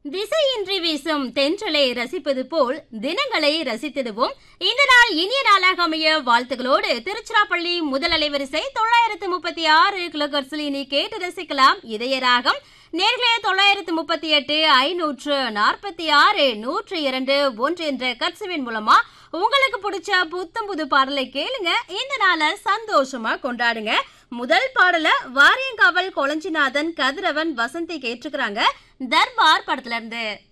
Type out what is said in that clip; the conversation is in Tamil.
திசையின்றி வீசும் தென்றலை ரசிப்பது போல் தினங்களை ரசித்திடுவோம் இந்த நாள் இனிய நாளாக அமைய வாழ்த்துகளோடு திருச்சிராப்பள்ளி முதல் அலைவரிசை தொள்ளாயிரத்து முப்பத்தி ஆறு கிலோகர்ஸில் இனி கேட்டு ரசிக்கலாம் இதய ராகம் நேர்களே தொள்ளாயிரத்து முப்பத்தி எட்டு ஐநூற்று நாற்பத்தி ஆறு நூற்று இரண்டு ஒன்று என்ற கட்சுவின் மூலமா உங்களுக்கு பிடிச்ச புத்தம் புது பாடலை கேளுங்க இந்த நாளை சந்தோஷமா கொண்டாடுங்க முதல் பாடல வாரியங்காவல் கொளஞ்சிநாதன் கதிரவன் வசந்தி கேட்டுக்கிறாங்க தர்பார் படத்துல இருந்து